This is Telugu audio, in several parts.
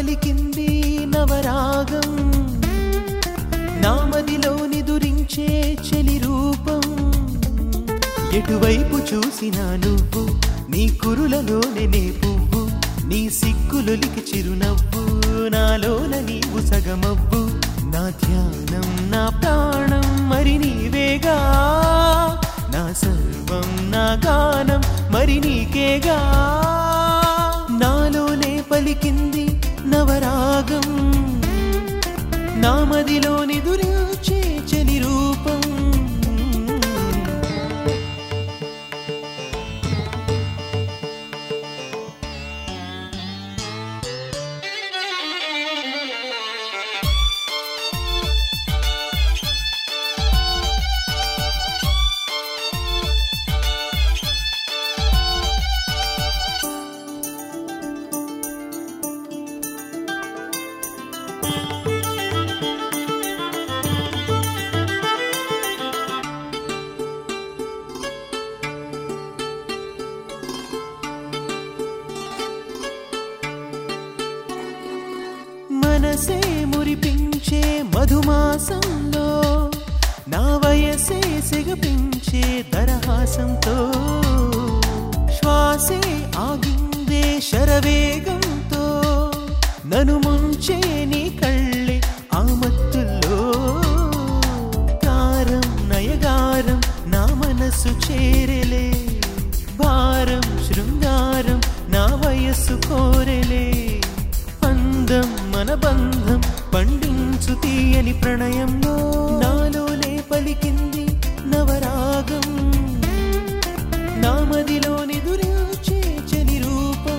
పలికింది నవరాగం నామదిలోని దురించే చెలి రూపం ఎటువైపు చూసినా నువ్వు నీ కురులలోనే నే పువ్వు నీ సిగ్గులొలికి చిరునవ్వు నాలోన నీవు సగమవ్వు నా ధ్యానం నా ప్రాణం మరి నీవేగా నా సర్వం నా గానం మరి నీకేగా నాలోనే పలికింది నవరాగం నామదిలోని దురించే చలి రూపం మనసే మురిపించే మధుమాసంలో నా వయసే సిగపించే దరహాసంతో శ్వాసే ఆగిందే శరవేగంతో నను ముంచే నీ కళ్ళే ఆ మత్తుల్లో కారం నయగారం నా మనసు చేరలే భారం శృంగారం నా వయస్సు కోరెలే అందం మన బంధం పండించు తీయని ప్రణయంలో నాలోనే పలికింది నవరాగం నామదిలోని దురించే చలి రూపం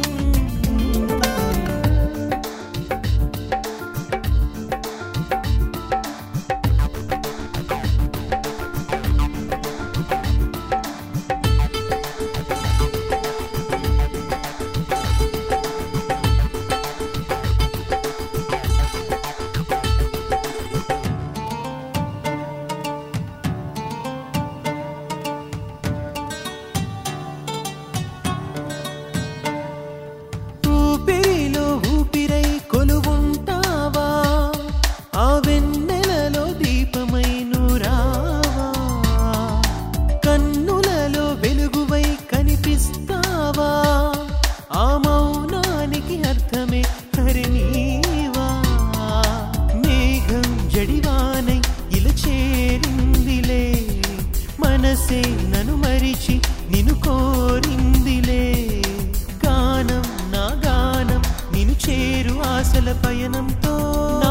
ఊపిరిలో ఊపిరై కొలువుంటావా ఆ వెన్నెలలో దీపమై నూరావా కన్నులలో వెలుగువై కనిపిస్తావా ఆ మౌనానికి అర్థమే హరినీవా మేఘం జడివానై ఇలా చేరిందిలే మనసే నన్ను మరిచి నిన్ను కోరిందిలే గానం నా గానం నిన్ను చేరు ఆశల పయనంతో